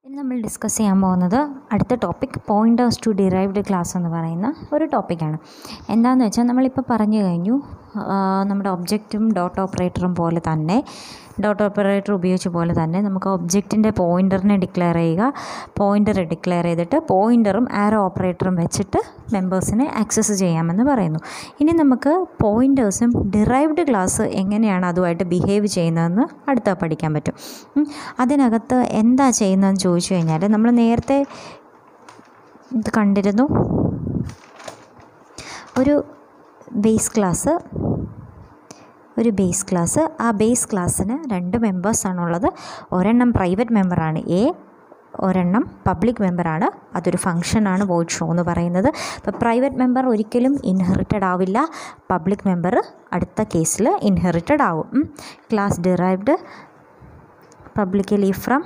ഇനി നമ്മൾ ഡിസ്കസ് ചെയ്യാൻ പോകുന്നത് അടുത്ത topic pointers to derived class എന്ന് പറയുന്ന ഒരു ടോപ്പിക്കാണ് എന്താണെന്ന് വെച്ചാൽ നമ്മളിപ്പോൾ പറഞ്ഞു കഴിഞ്ഞു ആ, നമ്മുടെ ഒബ്ജക്റ്റും ഡോട്ട് ഓപ്പറേറ്ററും പോലെ തന്നെ ഡോട്ട് ഓപ്പറേറ്റർ ഉപയോഗിച്ച പോലെ തന്നെ നമുക്ക് ഒബ്ജക്റ്റിൻ്റെ പോയിൻ്ററിനെ ഡിക്ലെയർ ചെയ്യുക പോയിൻ്റർ ഡിക്ലെയർ ചെയ്തിട്ട് പോയിൻ്ററും ആരോ ഓപ്പറേറ്ററും വെച്ചിട്ട് മെമ്പേഴ്സിനെ ആക്സസ് ചെയ്യാമെന്ന് പറയുന്നു ഇനി നമുക്ക് പോയിൻറ്റേഴ്സും ഡിറൈവ്ഡ് ക്ലാസ് എങ്ങനെയാണ് അതുമായിട്ട് ബിഹേവ് ചെയ്യുന്നതെന്ന് അടുത്ത പഠിക്കാൻ പറ്റും ഉം. അതിനകത്ത് എന്താ ചെയ്യുന്നതെന്ന് ചോദിച്ചു കഴിഞ്ഞാൽ നമ്മൾ നേരത്തെ ഇത് കണ്ടിരുന്നു ഒരു ബേസ് ക്ലാസ് ഒരു ബേസ് ക്ലാസ് ആ ബേസ് ക്ലാസ്സിന് രണ്ട് മെമ്പേഴ്സാണുള്ളത് ഒരെണ്ണം പ്രൈവറ്റ് മെമ്പറാണ് എ ഒരെണ്ണം പബ്ലിക് മെമ്പറാണ് അതൊരു ഫങ്ഷനാണ് വോയിഡ് ഷോ എന്ന് പറയുന്നത് അപ്പോൾ പ്രൈവറ്റ് മെമ്പർ ഒരിക്കലും ഇൻഹെറിറ്റഡ് ആവില്ല പബ്ലിക് മെമ്പർ അടുത്ത കേസിൽ ഇൻഹെറിറ്റഡ് ആവും class derived publicly from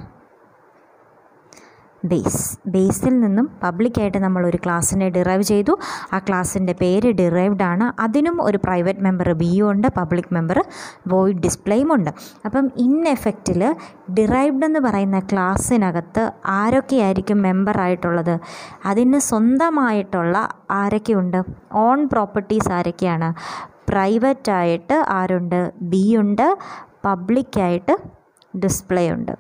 base ബേസിൽ നിന്നും പബ്ലിക്കായിട്ട് നമ്മൾ ഒരു ക്ലാസ്സിനെ ഡിറൈവ് ചെയ്തു ആ ക്ലാസ്സിൻ്റെ പേര് ഡിറൈവ്ഡ് ആണ് അതിനും ഒരു പ്രൈവറ്റ് മെമ്പർ ബിയും ഉണ്ട് പബ്ലിക് മെമ്പർ വോയിഡ് ഡിസ്പ്ലേയും ഉണ്ട് അപ്പം ഇൻ എഫക്റ്റിൽ ഡിറൈവ്ഡ് എന്ന് പറയുന്ന ക്ലാസ്സിനകത്ത് ആരൊക്കെയായിരിക്കും മെമ്പർ ആയിട്ടുള്ളത് അതിന് സ്വന്തമായിട്ടുള്ള ആരൊക്കെയുണ്ട് ഓൺ പ്രോപ്പർട്ടീസ് ആരൊക്കെയാണ് പ്രൈവറ്റായിട്ട് ആരുണ്ട് ബി ഉണ്ട് പബ്ലിക്കായിട്ട് ഡിസ്പ്ലേ ഉണ്ട്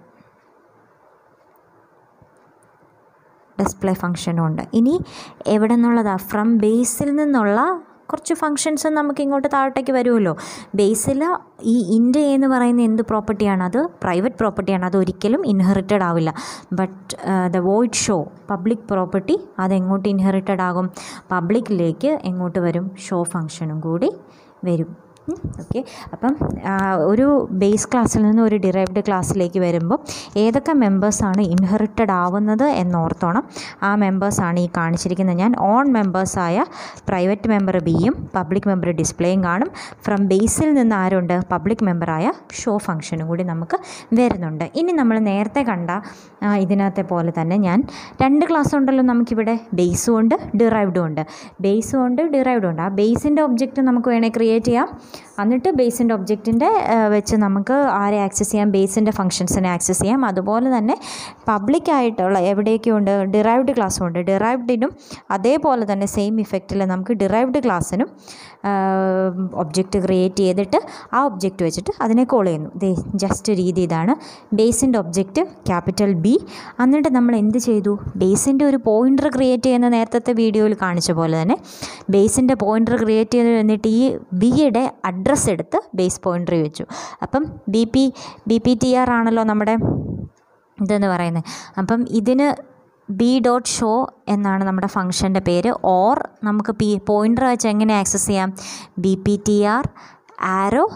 ഡിസ്പ്ലേ ഫങ്ഷനും ഉണ്ട് ഇനി എവിടെ നിന്നുള്ളതാ ഫ്രം ബേസിൽ നിന്നുള്ള കുറച്ച് ഫങ്ഷൻസ് നമുക്ക് ഇങ്ങോട്ട് താഴോട്ടേക്ക് വരുമല്ലോ ബേസിൽ ഈ ഇൻഡ് എന്ന് പറയുന്ന എന്ത് പ്രോപ്പർട്ടിയാണ് അത് പ്രൈവറ്റ് പ്രോപ്പർട്ടിയാണ് അത് ഒരിക്കലും ഇൻഹെറിറ്റഡ് ആവില്ല but the void show public property അതെങ്ങോട്ട് ഇൻഹെറിറ്റഡ് ആകും പബ്ലിക്കിലേക്ക് എങ്ങോട്ട് വരും ഷോ ഫങ്ഷനും കൂടി വരും ഓക്കെ അപ്പം ആ, ഒരു ബേസ് ക്ലാസ്സിൽ നിന്ന് ഒരു ഡിറൈവ്ഡ് ക്ലാസ്സിലേക്ക് വരുമ്പോൾ ഏതൊക്കെ മെമ്പേഴ്സാണ് ഇൻഹെറിറ്റഡ് ആവുന്നത് എന്നോർത്തോണം ആ മെമ്പേഴ്സാണ് ഈ കാണിച്ചിരിക്കുന്നത് ഞാൻ ഓൺ മെമ്പേഴ്സായ പ്രൈവറ്റ് മെമ്പർ ബിയും പബ്ലിക് മെമ്പർ ഡിസ്പ്ലേയും കാണും ഫ്രം ബേസിൽ നിന്ന് ആരുണ്ട് പബ്ലിക് മെമ്പറായ ഷോ ഫങ്ഷനും കൂടി നമുക്ക് വരുന്നുണ്ട് ഇനി നമ്മൾ നേരത്തെ കണ്ട ആ, ഇതിനകത്തെ പോലെ തന്നെ ഞാൻ രണ്ട് ക്ലാസ് ഉണ്ടല്ലോ നമുക്കിവിടെ ബേസും ഉണ്ട് ഡിറൈവ്ഡും ഉണ്ട് ബേസും ഉണ്ട് ഡിറൈവ്ഡും ഉണ്ട് ആ ബേസിൻ്റെ ഒബ്ജക്റ്റ് നമുക്ക് വേണേൽ ക്രിയേറ്റ് ചെയ്യാം എന്നിട്ട് ബേസിൻ്റെ ഒബ്ജക്റ്റിൻ്റെ വെച്ച് നമുക്ക് ആരെ ആക്സസ് ചെയ്യാം ബേസിൻ്റെ ഫങ്ഷൻസിനെ ആക്സസ് ചെയ്യാം അതുപോലെ തന്നെ പബ്ലിക് ആയിട്ടുള്ള എവിടെയൊക്കെയുണ്ട് ഡിറൈവ്ഡ് ക്ലാസ്സും ഉണ്ട് ഡിറൈവ്ഡിനും അതേപോലെ തന്നെ സെയിം ഇഫക്റ്റിൽ നമുക്ക് ഡിറൈവ്ഡ് ക്ലാസ്സിനും ഒബ്ജക്റ്റ് ക്രിയേറ്റ് ചെയ്തിട്ട് ആ ഒബ്ജക്റ്റ് വെച്ചിട്ട് അതിനെ കോൾ ചെയ്യുന്നു ദേ ജസ്റ്റ് രീതി ഇതാണ് ബേസിൻ്റെ ഒബ്ജക്റ്റ് ക്യാപിറ്റൽ ബി എന്നിട്ട് നമ്മൾ എന്ത് ചെയ്തു ബേസിൻ്റെ ഒരു പോയിൻ്റർ ക്രിയേറ്റ് ചെയ്യുന്ന നേരത്തെ വീഡിയോയിൽ കാണിച്ച പോലെ തന്നെ ബേസിൻ്റെ പോയിൻ്റർ ക്രിയേറ്റ് ചെയ്ത് എന്നിട്ട് ഈ ബിയുടെ അഡ്രസ്സ് എടുത്ത് ബേസ് പോയിൻ്റർ വെച്ചു അപ്പം B P B P T R ആണല്ലോ നമ്മുടെ ഇതെന്ന് പറയുന്നത് അപ്പം ഇതിന് ബി ഡോട്ട് ഷോ എന്നാണ് നമ്മുടെ ഫങ്ഷൻ്റെ പേര് ഓർ നമുക്ക് പി പോയിൻ്റർ വെച്ച് എങ്ങനെ ആക്സസ് ചെയ്യാം B P T R arrow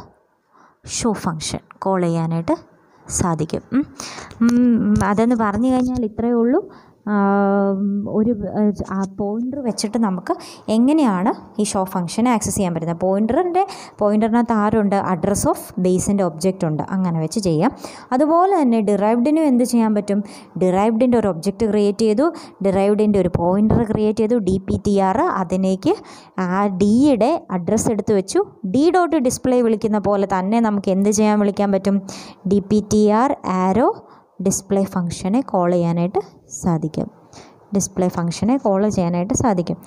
show function call ചെയ്യാനായിട്ട് സാധിക്കും ഉം. ഉം, അതെന്ന് പറഞ്ഞു കഴിഞ്ഞാൽ ഇത്രയേ ഉള്ളൂ ആം, ഒരു ആ പോയിൻ്റർ വെച്ചിട്ട് നമുക്ക് എങ്ങനെയാണ് ഈ ഷോ ഫംഗ്ഷനെ ആക്സസ് ചെയ്യാൻ പറ്റുന്നത് പോയിൻ്ററിൻ്റെ പോയിൻ്ററിനകത്ത് ആരുണ്ട് അഡ്രസ്സ് ഓഫ് ബേസിൻ്റെ ഒബ്ജക്റ്റ് ഉണ്ട് അങ്ങനെ വെച്ച് ചെയ്യാം അതുപോലെ തന്നെ ഡിറൈവ്ഡിനും എന്ത് ചെയ്യാൻ പറ്റും ഡിറൈവ്ഡിൻ്റെ ഒരു ഒബ്ജക്റ്റ് ക്രിയേറ്റ് ചെയ്തു ഡിറൈവ്ഡിൻ്റെ ഒരു പോയിൻ്റർ ക്രിയേറ്റ് ചെയ്തു ഡി പി ടി ആർ അതിലേക്ക് ആ ഡിയുടെ അഡ്രസ്സ് എടുത്ത് വെച്ചു ഡി ഡോട്ട് ഡിസ്പ്ലേ വിളിക്കുന്ന പോലെ തന്നെ നമുക്ക് എന്ത് ചെയ്യാൻ വിളിക്കാൻ പറ്റും D P T R arrow display ഫങ്ഷനെ കോൾ ചെയ്യാനായിട്ട് സാധിക്കും ഡിസ്പ്ലേ ഫങ്ഷനെ കോൾ ചെയ്യാനായിട്ട് സാധിക്കും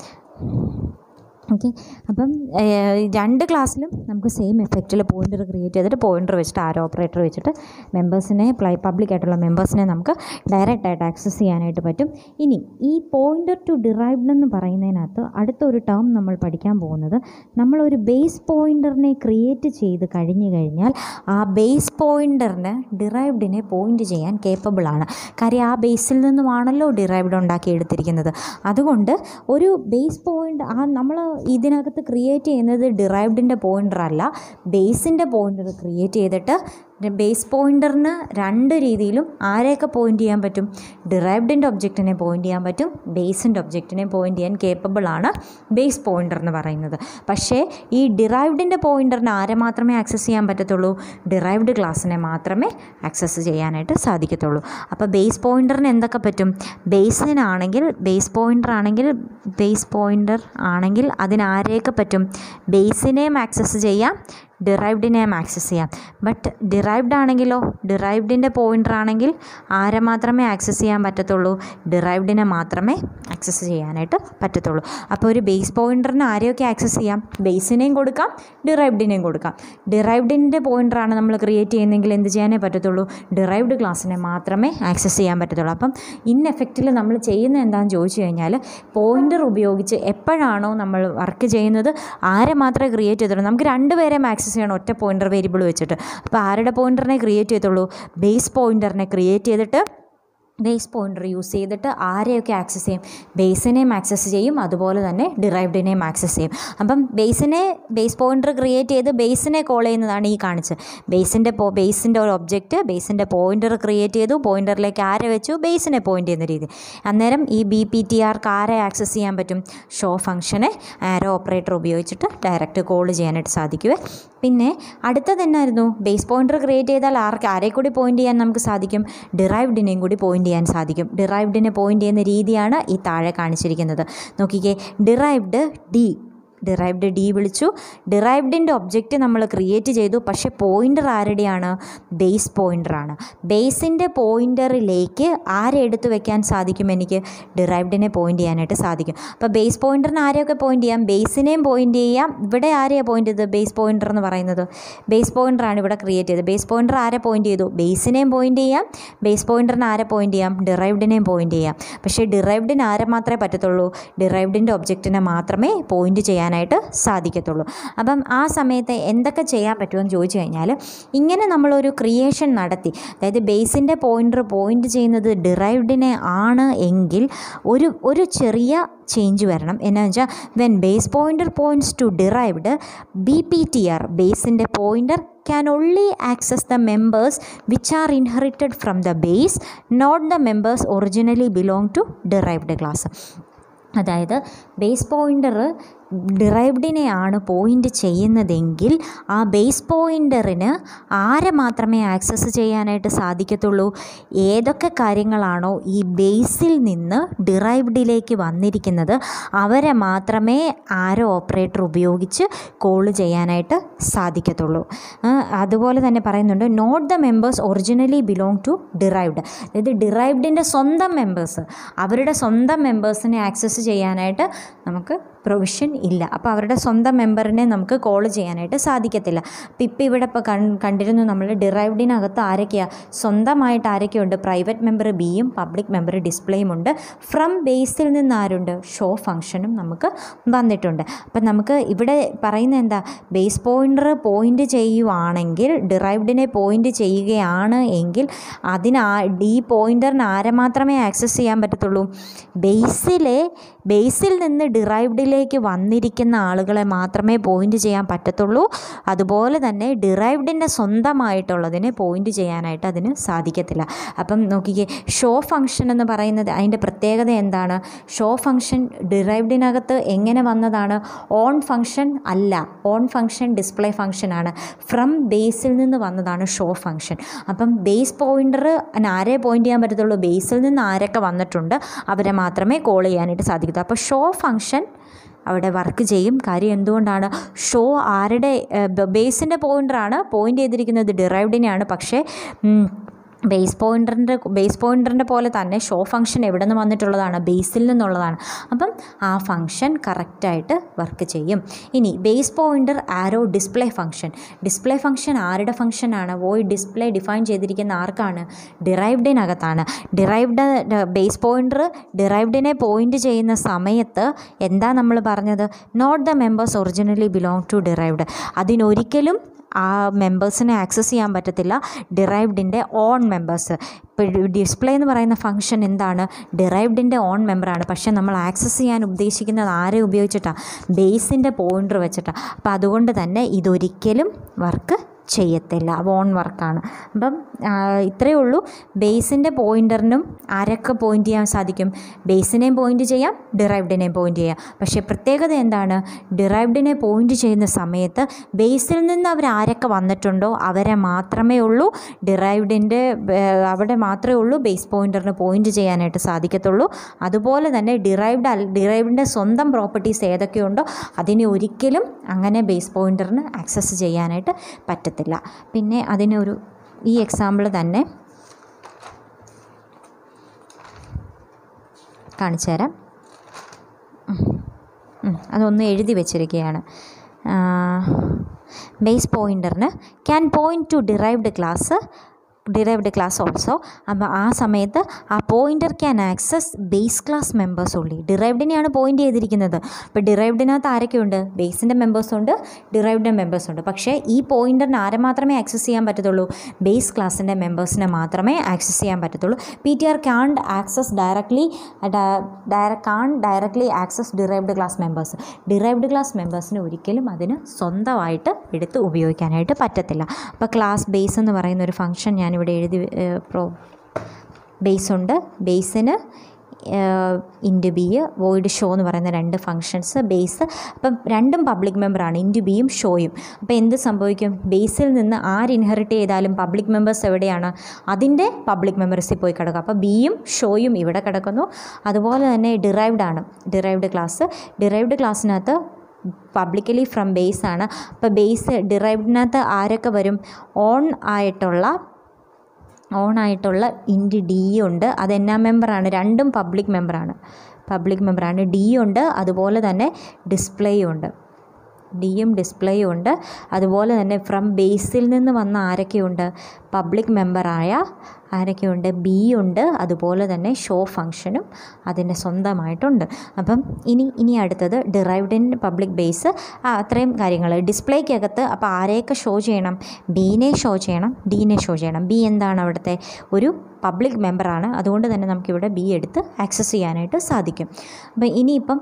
ഓക്കെ അപ്പം ഏഹ്, രണ്ട് ക്ലാസ്സിലും നമുക്ക് സെയിം എഫക്റ്റിൽ പോയിൻ്റർ ക്രിയേറ്റ് ചെയ്തിട്ട് പോയിൻ്റർ വെച്ചിട്ട് ആരോ ഓപ്പറേറ്റർ വെച്ചിട്ട് മെമ്പേഴ്സിനെ പ്ലൈ പബ്ലിക് ആയിട്ടുള്ള മെമ്പേഴ്സിനെ നമുക്ക് ഡയറക്റ്റ് ആയിട്ട് ആക്സസ് ചെയ്യാനായിട്ട് പറ്റും ഇനി ഈ പോയിൻ്റർ ടു ഡിറൈവ്ഡ് എന്ന് പറയുന്നതിനകത്ത് അടുത്തൊരു ടേം നമ്മൾ പഠിക്കാൻ പോകുന്നത് നമ്മളൊരു ബേസ് പോയിൻ്ററിനെ ക്രിയേറ്റ് ചെയ്ത് കഴിഞ്ഞു കഴിഞ്ഞാൽ ആ ബേസ് പോയിൻ്ററിന് ഡിറൈവ്ഡിനെ പോയിൻ്റ് ചെയ്യാൻ കേപ്പബിൾ ആണ് കാര്യം ആ ബേസിൽ നിന്നുമാണല്ലോ ഡിറൈവ്ഡ് ഉണ്ടാക്കി എടുത്തിരിക്കുന്നത് അതുകൊണ്ട് ഒരു ബേസ് പോയിൻ്റ് ആ നമ്മൾ ഇതിനകത്ത് ക്രിയേറ്റ് ചെയ്യുന്നത് ഡിറൈവ്ഡിൻ്റെ പോയിൻ്റർ അല്ല ബേസിൻ്റെ പോയിൻ്റർ ക്രിയേറ്റ് ചെയ്തിട്ട് ബേസ് പോയിൻ്ററിന് രണ്ട് രീതിയിലും ആരെയൊക്കെ പോയിൻ്റ് ചെയ്യാൻ പറ്റും ഡിറൈവ്ഡിൻ്റെ ഒബ്ജക്റ്റിനെ പോയിൻ്റ് ചെയ്യാൻ പറ്റും ബേസിൻ്റെ ഒബ്ജക്റ്റിനെ പോയിൻ്റ് ചെയ്യാൻ കേപ്പബിൾ ആണ് ബേസ് പോയിൻ്റർ എന്ന് പറയുന്നത് പക്ഷേ ഈ ഡിറൈവ്ഡിൻ്റെ പോയിൻ്ററിന് ആരെ മാത്രമേ ആക്സസ് ചെയ്യാൻ പറ്റത്തുള്ളൂ ഡിറൈവ്ഡ് ക്ലാസ്സിനെ മാത്രമേ ആക്സസ് ചെയ്യാനായിട്ട് സാധിക്കത്തുള്ളൂ അപ്പോൾ ബേസ് പോയിൻ്ററിന് എന്തൊക്കെ പറ്റും ബേസിനാണെങ്കിൽ ബേസ് പോയിൻ്റർ ആണെങ്കിൽ ബേസ് പോയിൻ്റർ ആണെങ്കിൽ അതിനാരെയൊക്കെ പറ്റും ബേസിനെയും ആക്സസ് ചെയ്യാം ഡിറൈവ്ഡിനെയും ആക്സസ് ചെയ്യാം ബട്ട് ഡിറൈവ്ഡ് ആണെങ്കിലോ ഡിറൈവ്ഡിൻ്റെ പോയിൻ്റർ ആണെങ്കിൽ ആരെ മാത്രമേ ആക്സസ് ചെയ്യാൻ പറ്റത്തുള്ളൂ ഡിറൈവ്ഡിനെ മാത്രമേ ആക്സസ് ചെയ്യാനായിട്ട് പറ്റത്തുള്ളൂ അപ്പോൾ ഒരു ബേസ് പോയിൻ്ററിന് ആരെയൊക്കെ ആക്സസ് ചെയ്യാം ബേസിനെയും കൊടുക്കാം ഡിറൈവ്ഡിനെയും കൊടുക്കാം ഡിറൈവ്ഡിൻ്റെ പോയിൻ്ററാണ് നമ്മൾ ക്രിയേറ്റ് ചെയ്യുന്നതെങ്കിൽ എന്ത് ചെയ്യാനേ പറ്റത്തുള്ളൂ ഡിറൈവ്ഡ് ക്ലാസ്സിനെ മാത്രമേ ആക്സസ് ചെയ്യാൻ പറ്റത്തുള്ളൂ അപ്പം ഇൻ എഫക്റ്റിൽ നമ്മൾ ചെയ്യുന്ന എന്താണെന്ന് ചോദിച്ചു കഴിഞ്ഞാൽ പോയിൻ്റർ ഉപയോഗിച്ച് എപ്പോഴാണോ നമ്മൾ വർക്ക് ചെയ്യുന്നത് ആരെ മാത്രമേ ക്രിയേറ്റ് ചെയ്തുള്ളൂ നമുക്ക് രണ്ടുപേരെയും ആക്സസ് ചെയ്യണം ഒറ്റ പോയിൻ്റർ വേരിയബിൾ വെച്ചിട്ട് അപ്പോൾ ആരുടെ പോയിൻ്ററിനെ ക്രിയേറ്റ് ചെയ്തുള്ളൂ ബേസ് പോയിൻ്ററിനെ ക്രിയേറ്റ് ചെയ്തിട്ട് ബേസ് പോയിൻ്റർ യൂസ് ചെയ്തിട്ട് ആരെയൊക്കെ ആക്സസ് ചെയ്യും ബേസിനെയും ആക്സസ് ചെയ്യും അതുപോലെ തന്നെ ഡിറൈവ്ഡിനെയും ആക്സസ് ചെയ്യും അപ്പം ബേസിനെ ബേസ് പോയിൻ്റർ ക്രിയേറ്റ് ചെയ്ത് ബേസിനെ കോൾ ചെയ്യുന്നതാണ് ഈ കാണിച്ചത് ബേസിൻ്റെ പോ ബേസിൻ്റെ ഒരു ഒബ്ജക്റ്റ് ബേസിൻ്റെ പോയിൻ്റർ ക്രിയേറ്റ് ചെയ്തു പോയിൻ്ററിലേക്ക് ആരെ വെച്ചു ബേസിനെ പോയിൻ്റ് ചെയ്യുന്ന രീതി അന്നേരം ഈ ബി പി ടി ആർക്ക് ആരെ ആക്സസ് ചെയ്യാൻ പറ്റും ഷോ ഫംഗ്ഷനെ ആരോ ഓപ്പറേറ്റർ ഉപയോഗിച്ചിട്ട് ഡയറക്റ്റ് കോൾ ചെയ്യാനായിട്ട് സാധിക്കുവേ പിന്നെ അടുത്തത് എന്നായിരുന്നു ബേസ് പോയിൻ്റർ ക്രിയേറ്റ് ചെയ്താൽ ആർക്ക് ആരെ കൂടി പോയിൻ്റ് ചെയ്യാൻ നമുക്ക് സാധിക്കും ഡിറൈവ്ഡിനെയും കൂടി പോയിൻ്റ് ചെയ്യാൻ സാധിക്കും ഡിറൈവ്ഡിനെ പോയിൻ്റ് ചെയ്യുന്ന രീതിയാണ് ഈ താഴെ കാണിച്ചിരിക്കുന്നത് നോക്കിക്കേ ഡിറൈവ്ഡ് ഡി ഡിറൈവ്ഡ് ഡി വിളിച്ചു ഡിറൈവ്ഡിൻ്റെ ഒബ്ജക്റ്റ് നമ്മൾ ക്രിയേറ്റ് ചെയ്തു പക്ഷേ പോയിൻ്റർ ആരുടെയാണ് ബേസ് പോയിൻ്ററാണ് ബേസിൻ്റെ പോയിൻ്ററിലേക്ക് ആരെ എടുത്തു വെക്കാൻ സാധിക്കും എനിക്ക് ഡിറൈവ്ഡിനെ പോയിൻ്റ് ചെയ്യാനായിട്ട് സാധിക്കും അപ്പോൾ ബേസ് പോയിൻ്ററിന് ആരെയൊക്കെ പോയിൻ്റ് ചെയ്യാം ബേസിനെയും പോയിൻ്റ് ചെയ്യാം ഇവിടെ ആരെയാണ് പോയിൻ്റ് ചെയ്തത് ബേസ് പോയിൻ്റർ എന്ന് പറയുന്നത് ബേസ് പോയിൻ്ററാണ് ഇവിടെ ക്രിയേറ്റ് ചെയ്തത് ബേസ് പോയിൻ്റർ ആരെ പോയിൻ്റ് ചെയ്തു ബേസിനെയും പോയിൻ്റ് ചെയ്യാം ബേസ് പോയിൻ്ററിന് ആരെ പോയിൻ്റ് ചെയ്യാം ഡിറൈവ്ഡിനെയും പോയിൻ്റ് ചെയ്യാം പക്ഷേ ഡിറൈവ്ഡിന് ആരെ മാത്രമേ പറ്റത്തുള്ളൂ ഡിറൈവ്ഡിൻ്റെ ഒബ്ജക്റ്റിനെ മാത്രമേ പോയിൻ്റ് ചെയ്യാനായിട്ട് സാധിക്കത്തുള്ളൂ അപ്പം ആ സമയത്ത് എന്തൊക്കെ ചെയ്യാൻ പറ്റുമെന്ന് ചോദിച്ചു കഴിഞ്ഞാൽ ഇങ്ങനെ നമ്മളൊരു ക്രിയേഷൻ നടത്തി അതായത് ബേസിൻ്റെ പോയിൻ്റർ പോയിൻ്റ് ചെയ്യുന്നത് ഡിറൈവ്ഡിനെ ആണ് എങ്കിൽ ഒരു ഒരു ചെറിയ ചേഞ്ച് വരണം എന്നാന്ന് വെച്ചാൽ when base pointer points to derived B P T R ബേസിൻ്റെ pointer can only access the members which are inherited from the base not the members originally belong to derived class അതായത് base pointer ഡിറൈവ്ഡിനെയാണ് point ചെയ്യുന്നതെങ്കിൽ ആ base പോയിൻ്ററിന് ആരെ മാത്രമേ access ചെയ്യാനായിട്ട് സാധിക്കത്തുള്ളൂ ഏതൊക്കെ കാര്യങ്ങളാണോ ഈ ബേസിൽ നിന്ന് ഡിറൈവ്ഡിലേക്ക് വന്നിരിക്കുന്നത് അവരെ മാത്രമേ ആരോ ഓപ്പറേറ്റർ ഉപയോഗിച്ച് കോൾ ചെയ്യാനായിട്ട് സാധിക്കത്തുള്ളൂ ആ, അതുപോലെ തന്നെ പറയുന്നുണ്ട് note the members originally belong to derived അതായത് ഡിറൈവ്ഡിൻ്റെ സ്വന്തം മെമ്പേഴ്സ് അവരുടെ സ്വന്തം മെമ്പേഴ്സിനെ ആക്സസ് ചെയ്യാനായിട്ട് നമുക്ക് പ്രൊവിഷൻ ഇല്ല അപ്പോൾ അവരുടെ സ്വന്തം മെമ്പറിനെ നമുക്ക് കോൾ ചെയ്യാനായിട്ട് സാധിക്കത്തില്ല അപ്പോൾ ഇപ്പോൾ ഇവിടെ ഇപ്പോൾ കൺ കണ്ടിരുന്നു നമ്മൾ ഡിറൈവ്ഡിനകത്ത് ആരൊക്കെയാണ് സ്വന്തമായിട്ട് ആരൊക്കെയുണ്ട് പ്രൈവറ്റ് മെമ്പർ ബിയും പബ്ലിക് മെമ്പർ ഡിസ്പ്ലേയും ഉണ്ട് ഫ്രം ബേസിൽ നിന്ന് ആരുണ്ട് ഷോ ഫംഗ്ഷനും നമുക്ക് വന്നിട്ടുണ്ട് അപ്പം നമുക്ക് ഇവിടെ പറയുന്നത് എന്താ ബേസ് പോയിൻ്റർ പോയിൻ്റ് ചെയ്യുവാണെങ്കിൽ ഡിറൈവ്ഡിനെ പോയിൻ്റ് ചെയ്യുകയാണ് എങ്കിൽ അതിന് ആ ഈ പോയിൻ്ററിന് ആരെ മാത്രമേ ആക്സസ് ചെയ്യാൻ പറ്റത്തുള്ളൂ ബേസിലെ ബേസിൽ നിന്ന് ഡിറൈവ്ഡിലേക്ക് വന്നിരിക്കുന്ന ആളുകളെ മാത്രമേ പോയിൻ്റ് ചെയ്യാൻ പറ്റത്തുള്ളൂ അതുപോലെ തന്നെ ഡിറൈവ്ഡിൻ്റെ സ്വന്തമായിട്ടുള്ളതിനെ പോയിൻ്റ് ചെയ്യാനായിട്ട് അതിന് സാധിക്കത്തില്ല അപ്പം നോക്കിക്കേ ഷോ ഫംഗ്ഷൻ എന്ന് പറയുന്നത് അതിൻ്റെ പ്രത്യേകത എന്താണ് ഷോ ഫംഗ്ഷൻ ഡിറൈവ്ഡിനകത്ത് എങ്ങനെ വന്നതാണ് ഓൺ ഫംഗ്ഷൻ അല്ല ഓൺ ഫംഗ്ഷൻ ഡിസ്പ്ലേ ഫംഗ്ഷനാണ് ഫ്രം ബേസിൽ നിന്ന് വന്നതാണ് ഷോ ഫംഗ്ഷൻ അപ്പം ബേസ് പോയിൻ്റർ ആരെ പോയിൻ്റ് ചെയ്യാൻ പറ്റത്തുള്ളൂ ബേസിൽ നിന്ന് ആരൊക്കെ വന്നിട്ടുണ്ട് അവരെ മാത്രമേ കോൾ ചെയ്യാനായിട്ട് സാധിക്കത്തുള്ളൂ അപ്പോൾ ഷോ ഫംഗ്ഷൻ അവിടെ വർക്ക് ചെയ്യും കാര്യം എന്തുകൊണ്ടാണ് ഷോ ആരുടെ ബേസിൻ്റെ പോയിൻ്ററാണ് പോയിൻ്റ് ചെയ്തിരിക്കുന്നത് ഡിറൈവ്ഡിനെയാണ് പക്ഷേ ഉം, ബേസ് പോയിൻ്ററിൻ്റെ ബേസ് പോയിൻ്ററിൻ്റെ പോലെ തന്നെ ഷോ ഫംഗ്ഷൻ എവിടെ നിന്ന് വന്നിട്ടുള്ളതാണ് ബേസിൽ നിന്നുള്ളതാണ് അപ്പം ആ ഫംഗ്ഷൻ കറക്റ്റായിട്ട് വർക്ക് ചെയ്യും ഇനി base pointer arrow display function display function ആരുടെ ഫംഗ്ഷനാണ് വോയിഡ് ഡിസ്പ്ലേ ഡിഫൈൻ ചെയ്തിരിക്കുന്ന ആർക്കാണ് ഡിറൈവ്ഡിനകത്താണ് ഡിറൈവ്ഡ് ബേസ് പോയിൻ്റർ ഡിറൈവ്ഡിനെ പോയിൻ്റ് ചെയ്യുന്ന സമയത്ത് എന്താ നമ്മൾ പറഞ്ഞത് note the members originally belong to derived അതിനൊരിക്കലും ആ മെമ്പേഴ്സിനെ ആക്സസ് ചെയ്യാൻ പറ്റത്തില്ല ഡിറൈവ്ഡിൻ്റെ ഓൺ മെമ്പേഴ്സ് ഇപ്പോൾ ഡിസ്പ്ലേ എന്ന് പറയുന്ന ഫംഗ്ഷൻ എന്താണ് ഡിറൈവ്ഡിൻ്റെ ഓൺ മെമ്പറാണ് പക്ഷേ നമ്മൾ ആക്സസ് ചെയ്യാൻ ഉദ്ദേശിക്കുന്നത് ആരെ ഉപയോഗിച്ചിട്ടാണ് ബേസിൻ്റെ പോയിൻ്റർ വെച്ചിട്ടാണ് അപ്പോൾ അതുകൊണ്ട് തന്നെ ഇതൊരിക്കലും വർക്ക് ചെയ്യത്തില്ല വോൺ വർക്കാണ് അപ്പം ആ, ഇത്രയേ ഉള്ളൂ ബേസിൻ്റെ പോയിൻ്ററിനും ആരൊക്കെ പോയിൻ്റ് ചെയ്യാൻ സാധിക്കും ബേസിനെയും പോയിൻ്റ് ചെയ്യാം ഡിറൈവ്ഡിനെയും പോയിൻ്റ് ചെയ്യാം പക്ഷേ പ്രത്യേകത എന്താണ് ഡിറൈവ്ഡിനെ പോയിൻ്റ് ചെയ്യുന്ന സമയത്ത് ബേസിൽ നിന്ന് അവർ ആരൊക്കെ വന്നിട്ടുണ്ടോ അവരെ മാത്രമേ ഉള്ളൂ ഡിറൈവ്ഡിൻ്റെ അവിടെ മാത്രമേ ഉള്ളൂ ബേസ് പോയിൻ്ററിന് പോയിൻ്റ് ചെയ്യാനായിട്ട് സാധിക്കത്തുള്ളൂ അതുപോലെ തന്നെ ഡിറൈവ്ഡ് അൽ ഡിറൈവ്ഡിൻ്റെ സ്വന്തം പ്രോപ്പർട്ടീസ് ഏതൊക്കെയുണ്ടോ അതിനെ ഒരിക്കലും അങ്ങനെ ബേസ് പോയിൻ്ററിന് ആക്സസ് ചെയ്യാനായിട്ട് പറ്റത്തില്ല പിന്നെ അതിനൊരു ഈ എക്സാമ്പിൾ തന്നെ കാണിച്ചു തരാം ഉം. ഉം, അതൊന്ന് എഴുതി വെച്ചിരിക്കുകയാണ് ബേസ് പോയിൻ്ററിന് can point to derived class derived class also അപ്പോൾ ആ സമയത്ത് ആ pointer can access base class members only ഡിറൈവ്ഡിനെയാണ് പോയിൻ്റ് ചെയ്തിരിക്കുന്നത് അപ്പോൾ ഡിറൈവ്ഡിനകത്ത് ആരൊക്കെയുണ്ട് ബേസിൻ്റെ മെമ്പേഴ്സുണ്ട് ഡിറൈവ്ഡ് മെമ്പേഴ്സ് ഉണ്ട് പക്ഷേ ഈ പോയിൻ്ററിന് ആരെ മാത്രമേ ആക്സസ് ചെയ്യാൻ പറ്റത്തുള്ളൂ ബേസ് ക്ലാസ്സിൻ്റെ മെമ്പേഴ്സിനെ മാത്രമേ ആക്സസ് ചെയ്യാൻ പറ്റത്തുള്ളൂ P T R can't access directly can directly access derived class members derived class മെമ്പേഴ്സിന് ഒരിക്കലും അതിന് സ്വന്തമായിട്ട് എടുത്ത് ഉപയോഗിക്കാനായിട്ട് പറ്റത്തില്ല അപ്പോൾ ക്ലാസ് ബേസ് എന്ന് പറയുന്ന ഒരു ഫംഗ്ഷൻ ഞാനിവിടെ എഴുതി ഏഹ്, പ്രോ ബേസ് ഉണ്ട് ബേസിന് ഇൻറ്റു ബി വോയിഡ് ഷോ എന്ന് പറയുന്ന രണ്ട് ഫങ്ഷൻസ് ബേസ് അപ്പം രണ്ടും പബ്ലിക് മെമ്പറാണ് ഇൻറ്റു ബിയും ഷോയും അപ്പോൾ എന്ത് സംഭവിക്കും ബേസിൽ നിന്ന് ആര് ഇൻഹെറിറ്റ് ചെയ്താലും പബ്ലിക് മെമ്പേഴ്സ് എവിടെയാണ് അതിൻ്റെ പബ്ലിക് മെമ്പേഴ്സിൽ പോയി കിടക്കും അപ്പോൾ ബിയും ഷോയും ഇവിടെ കിടക്കുന്നു അതുപോലെ തന്നെ ഡിറൈവ്ഡ് ആണ് ഡിറൈവ്ഡ് ക്ലാസ് ഡിറൈവ്ഡ് ക്ലാസ്സിനകത്ത് പബ്ലിക്കലി ഫ്രം ബേസ് ആണ് അപ്പോൾ ബേസ് ഡിറൈവ്ഡിനകത്ത് ആരൊക്കെ വരും ഓൺ ആയിട്ടുള്ള ഓൺ ആയിട്ടുള്ള ഇൻഡ് ഡി ഉണ്ട് അത് എന്നാ മെമ്പറാണ് രണ്ടും പബ്ലിക് മെമ്പറാണ് പബ്ലിക് മെമ്പറാണ് ഡി ഉണ്ട് അതുപോലെ തന്നെ ഡിസ്പ്ലേയും ഉണ്ട് ഡിയും ഡിസ്പ്ലേയും ഉണ്ട് അതുപോലെ തന്നെ ഫ്രം ബേസിൽ നിന്ന് വന്ന ആരൊക്കെയുണ്ട് പബ്ലിക് മെമ്പറായ ആരൊക്കെയുണ്ട് ബി ഉണ്ട് അതുപോലെ തന്നെ ഷോ ഫങ്ഷനും അതിൻ്റെ സ്വന്തമായിട്ടുണ്ട് അപ്പം ഇനി ഇനി അടുത്തത് ഡിറൈവ്ഡ് ഇൻ പബ്ലിക് ബേസ് ആ അത്രയും കാര്യങ്ങൾ ഡിസ്പ്ലേക്കകത്ത് അപ്പോൾ ആരെയൊക്കെ ഷോ ചെയ്യണം ബീനെ ഷോ ചെയ്യണം ഡീനെ ഷോ ചെയ്യണം ബി എന്താണ് അവിടുത്തെ ഒരു പബ്ലിക് മെമ്പറാണ് അതുകൊണ്ട് തന്നെ നമുക്കിവിടെ ബി എടുത്ത് ആക്സസ് ചെയ്യാനായിട്ട് സാധിക്കും അപ്പം ഇനിയിപ്പം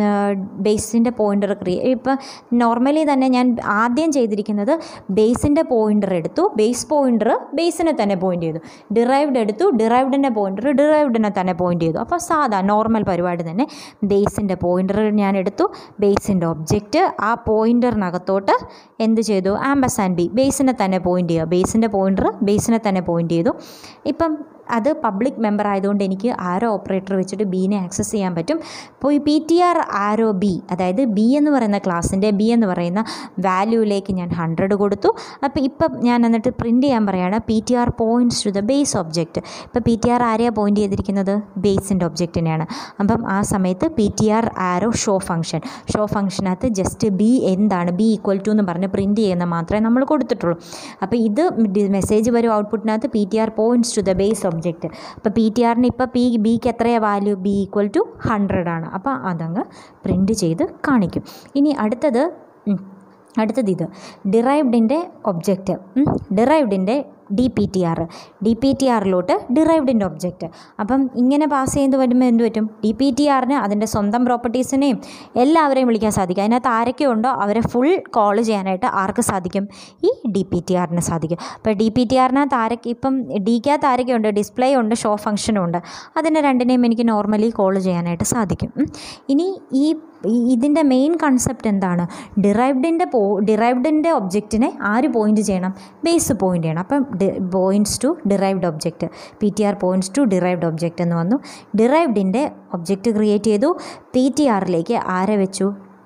ബേസിൻ്റെ പോയിൻ്റർ ക്രിയേ ഇപ്പം നോർമലി തന്നെ ഞാൻ ആദ്യം ചെയ്തിരിക്കുന്നത് ബേസിൻ്റെ പോയിൻ്റർ എടുത്തു ബേസ് പോയിൻ്റർ ബേസിനെ തന്നെ പോയിൻ്റ് ചെയ്തു ഡിറൈവ്ഡ് എടുത്തു ഡിറൈവ്ഡിൻ്റെ പോയിൻ്റർ ഡിറൈവ്ഡിനെ തന്നെ പോയിൻ്റ് ചെയ്തു അപ്പോൾ സാധാ നോർമൽ പരിപാടി തന്നെ ബേസിൻ്റെ പോയിൻ്റർ ഞാൻ എടുത്തു ബേസിൻ്റെ ഒബ്ജക്റ്റ് ആ പോയിൻ്ററിനകത്തോട്ട് എന്ത് ചെയ്തു ആംബസാൻ ബി ബേസിനെ തന്നെ പോയിൻ്റ് ചെയ്യുക ബേസിൻ്റെ പോയിൻ്റർ ബേസിനെ തന്നെ പോയിൻ്റ് ചെയ്തു ഇപ്പം അത് പബ്ലിക് മെമ്പർ ആയതുകൊണ്ട് എനിക്ക് ആരോ ഓപ്പറേറ്റർ വെച്ചിട്ട് ബീനെ ആക്സസ് ചെയ്യാൻ പറ്റും അപ്പോൾ ഈ P T R arrow b അതായത് ബി എന്ന് പറയുന്ന ക്ലാസ്സിൻ്റെ ബി എന്ന് പറയുന്ന വാല്യൂവിലേക്ക് ഞാൻ ഹൺഡ്രഡ് കൊടുത്തു അപ്പോൾ ഇപ്പം ഞാൻ എന്നിട്ട് പ്രിൻറ്റ് ചെയ്യാൻ പറയുകയാണ് P T R points to the base object ഇപ്പോൾ പി ടി ആർ ആരെയാണ് പോയിൻ്റ് ചെയ്തിരിക്കുന്നത് ബേസിൻ്റെ ഒബ്ജക്റ്റിനെയാണ് അപ്പം ആ സമയത്ത് P T R arrow show function show ഫംഗ്ഷനകത്ത് ജസ്റ്റ് ബി എന്താണ് ബി ഈക്വൽ ടു എന്ന് പറഞ്ഞ് പ്രിൻറ്റ് ചെയ്യുന്ന മാത്രമേ നമ്മൾ കൊടുത്തിട്ടുള്ളൂ അപ്പോൾ ഇത് മെസ്സേജ് വരും ഔട്ട്പുട്ടിനകത്ത് P T R points to the base object അപ്പോൾ പി ടി ആറിന് ഇപ്പോൾ പി ബിക്ക് എത്രയാണ് value b equal to hundred ആണ് അപ്പോൾ അതങ്ങ് പ്രിൻറ്റ് ചെയ്ത് കാണിക്കും ഇനി അടുത്തത് ഉം, അടുത്തത് ഇത് ഡിറൈവ്ഡിൻ്റെ ഒബ്ജക്റ്റ് ഡിറൈവ്ഡിൻ്റെ D P T R D P T ആറിലോട്ട് ഡിറൈവ്ഡിൻ്റെ ഒബ്ജക്റ്റ് അപ്പം ഇങ്ങനെ പാസ് ചെയ്ത് വരുമ്പോൾ എന്ത് പറ്റും ഡി പി ടി ആറിന് അതിൻ്റെ സ്വന്തം പ്രോപ്പർട്ടീസിനെയും എല്ലാവരെയും വിളിക്കാൻ സാധിക്കും അതിനകത്ത് ആരൊക്കെ ഉണ്ടോ അവരെ ഫുൾ കോൾ ചെയ്യാനായിട്ട് ആർക്ക് സാധിക്കും ഈ ഡി പി ടി ആറിന് സാധിക്കും അപ്പോൾ ഡി പി ടി ആറിനകത്ത് ആരൊക്കെ ഇപ്പം ഡിക്കകത്ത് ആരൊക്കെ ഉണ്ട് ഡിസ്പ്ലേ ഉണ്ട് ഷോ ഫംഗ്ഷനും ഉണ്ട് അതിനെ രണ്ടിനെയും എനിക്ക് നോർമലി കോൾ ചെയ്യാനായിട്ട് സാധിക്കും ഉം. ഇനി ഈ ഈ- ഇതിൻ്റെ മെയിൻ കൺസെപ്റ്റ് എന്താണ് ഡിറൈവ്ഡിൻ്റെ പോ ഡിറൈവ്ഡിൻ്റെ ഒബ്ജക്റ്റിനെ ആര് പോയിൻ്റ് ചെയ്യണം ബേസ് പോയിൻ്റ് ചെയ്യണം അപ്പം points to derived object P T R points to derived object എന്ന് വന്നു ഡിറൈവ്ഡിൻ്റെ ഒബ്ജക്റ്റ് ക്രിയേറ്റ് ചെയ്തു പി ടി ആറിലേക്ക് ആരെ വെച്ചു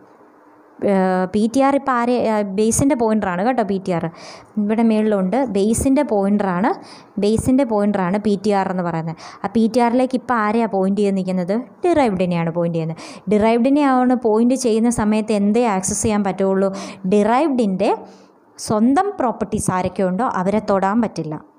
പി ടി ആർ ഇപ്പോൾ ആരെ ബേസിൻ്റെ പോയിൻ്ററാണ് കേട്ടോ പി ടി ആർ ഇവിടെ മേളിലുണ്ട് ബേസിൻ്റെ പോയിൻ്ററാണ് ബേസിൻ്റെ പോയിൻ്ററാണ് പി ടി ആർ എന്ന് പറയുന്നത് ആ പി ടി ആറിലേക്ക് ഇപ്പോൾ ആരെയാണ് പോയിൻ്റ് ചെയ്ത് നിൽക്കുന്നത് ഡിറൈവ്ഡിനെയാണ് പോയിൻ്റ് ചെയ്യുന്നത് ഡിറൈവ്ഡിനെയാണ് പോയിൻ്റ് ചെയ്യുന്ന സമയത്ത് എന്തേ ആക്സസ് ചെയ്യാൻ പറ്റുള്ളൂ ഡിറൈവ്ഡിൻ്റെ സ്വന്തം പ്രോപ്പർട്ടീസ് ആരൊക്കെ ഉണ്ടോ അവരെ തൊടാൻ പറ്റില്ല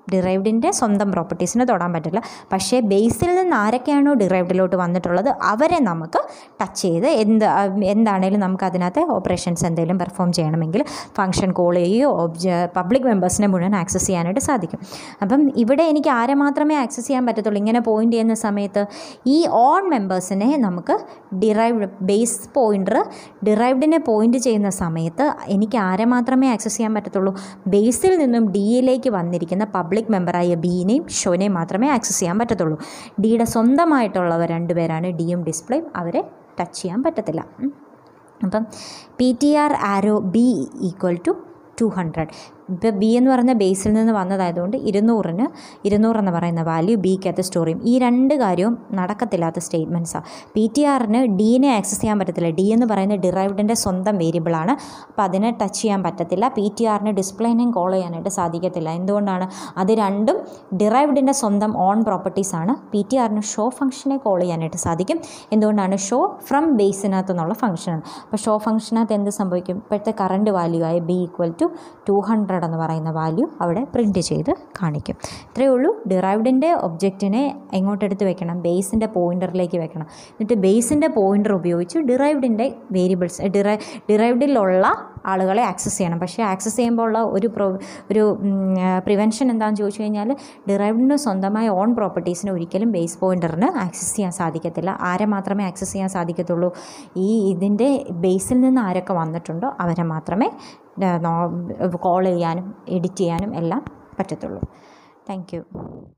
ഡിറൈവ്ഡിൻ്റെ സ്വന്തം പ്രോപ്പർട്ടീസിനെ തൊടാൻ പറ്റില്ല പക്ഷേ ബേസിൽ നിന്ന് ആരൊക്കെയാണോ ഡിറൈവ്ഡിലോട്ട് വന്നിട്ടുള്ളത് അവരെ നമുക്ക് ടച്ച് ചെയ്ത് എന്ത് എന്താണേലും നമുക്ക് അതിനകത്ത് ഓപ്പറേഷൻസ് എന്തെങ്കിലും പെർഫോം ചെയ്യണമെങ്കിൽ ഫംഗ്ഷൻ കോൾ ചെയ്യുകയോ ഒബ്ജ പബ്ലിക് മെമ്പേഴ്സിനെ മുഴുവൻ ആക്സസ് ചെയ്യാനായിട്ട് സാധിക്കും അപ്പം ഇവിടെ എനിക്ക് ആരെ മാത്രമേ ആക്സസ് ചെയ്യാൻ പറ്റത്തുള്ളൂ ഇങ്ങനെ പോയിൻ്റ് ചെയ്യുന്ന സമയത്ത് ഈ ഓൺ മെമ്പേഴ്സിനെ നമുക്ക് ഡിറൈവ്ഡ് ബേസ് പോയിൻ്റർ ഡിറൈവ്ഡിനെ പോയിൻ്റ് ചെയ്യുന്ന സമയത്ത് എനിക്ക് ആരെ മാത്രമേ ആക്സസ് ചെയ്യാൻ പറ്റത്തുള്ളൂ ബേസിൽ നിന്നും ഡിയിലേക്ക് വന്നിരിക്കുന്ന പബ്ലിക് മെമ്പറായ ബീനെയും ഷോനെയും മാത്രമേ ആക്സസ് ചെയ്യാൻ പറ്റത്തുള്ളൂ ഡിയുടെ സ്വന്തമായിട്ടുള്ളവർ രണ്ടുപേരാണ് ഡിയും ഡിസ്പ്ലേയും അവരെ ടച്ച് ചെയ്യാൻ പറ്റത്തില്ല ഉം. അപ്പം P T R arrow b equal to two hundred ഇപ്പോൾ ബി എന്ന് പറയുന്ന ബേസിൽ നിന്ന് വന്നതായതുകൊണ്ട് ഇരുന്നൂറിന് ഇരുന്നൂറെന്ന് പറയുന്ന വാല്യൂ ബിക്കകത്ത് സ്റ്റോർ ചെയ്യും ഈ രണ്ട് കാര്യവും നടക്കത്തില്ലാത്ത സ്റ്റേറ്റ്മെൻറ്റ്സാണ് പി ടി ആറിന് ഡീനെ ആക്സസ് ചെയ്യാൻ പറ്റത്തില്ല ഡി എന്ന് പറയുന്ന ഡിറൈവ്ഡിൻ്റെ സ്വന്തം വേരിയബിളാണ് അപ്പോൾ അതിനെ ടച്ച് ചെയ്യാൻ പറ്റത്തില്ല പി ടി ആറിന് ഡിസ്പ്ലേനെയും കോൾ ചെയ്യാനായിട്ട് സാധിക്കത്തില്ല എന്തുകൊണ്ടാണ് അത് രണ്ടും ഡിറൈവ്ഡിൻ്റെ സ്വന്തം ഓൺ പ്രോപ്പർട്ടീസാണ് പി ടി ആറിന് ഷോ ഫംഗ്ഷനെ കോൾ ചെയ്യാനായിട്ട് സാധിക്കും എന്തുകൊണ്ടാണ് ഷോ ഫ്രം ബേസിനകത്ത് നിന്നുള്ള ഫംഗ്ഷനാണ് അപ്പോൾ ഷോ ഫംഗ്ഷനകത്ത് എന്ത് സംഭവിക്കും ഇപ്പോഴത്തെ കറണ്ട് വാല്യൂ ആയ b equal to two hundred എന്ന് പറയുന്ന വാല്യൂ അവിടെ പ്രിൻറ്റ് ചെയ്ത് കാണിക്കും ഇത്രയേ ഉള്ളൂ ഡിറൈവ്ഡിൻ്റെ ഒബ്ജക്റ്റിനെ എങ്ങോട്ടെടുത്ത് വെക്കണം ബേസിൻ്റെ പോയിൻ്ററിലേക്ക് വെക്കണം എന്നിട്ട് ബേസിൻ്റെ പോയിൻ്റർ ഉപയോഗിച്ച് ഡിറൈവ്ഡിൻ്റെ വേരിയബിൾസ് ഡിറൈ ഡിറൈവ്ഡിലുള്ള ആളുകളെ ആക്സസ് ചെയ്യണം പക്ഷേ ആക്സസ് ചെയ്യുമ്പോൾ ഉള്ള ഒരു പ്രൊ ഒരു പ്രിവെൻഷൻ എന്താണെന്ന് ചോദിച്ചു കഴിഞ്ഞാൽ ഡിറൈവ്ഡിന് സ്വന്തമായ ഓൺ പ്രോപ്പർട്ടീസിന് ഒരിക്കലും ബേസ് പോയിൻ്ററിന് ആക്സസ് ചെയ്യാൻ സാധിക്കത്തില്ല ആരെ മാത്രമേ ആക്സസ് ചെയ്യാൻ സാധിക്കത്തുള്ളൂ ഈ ഇതിൻ്റെ ബേസിൽ നിന്ന് ആരൊക്കെ വന്നിട്ടുണ്ടോ അവരെ മാത്രമേ കോൾ ചെയ്യാനും എഡിറ്റ് ചെയ്യാനും എല്ലാം പറ്റത്തുള്ളൂ താങ്ക് യു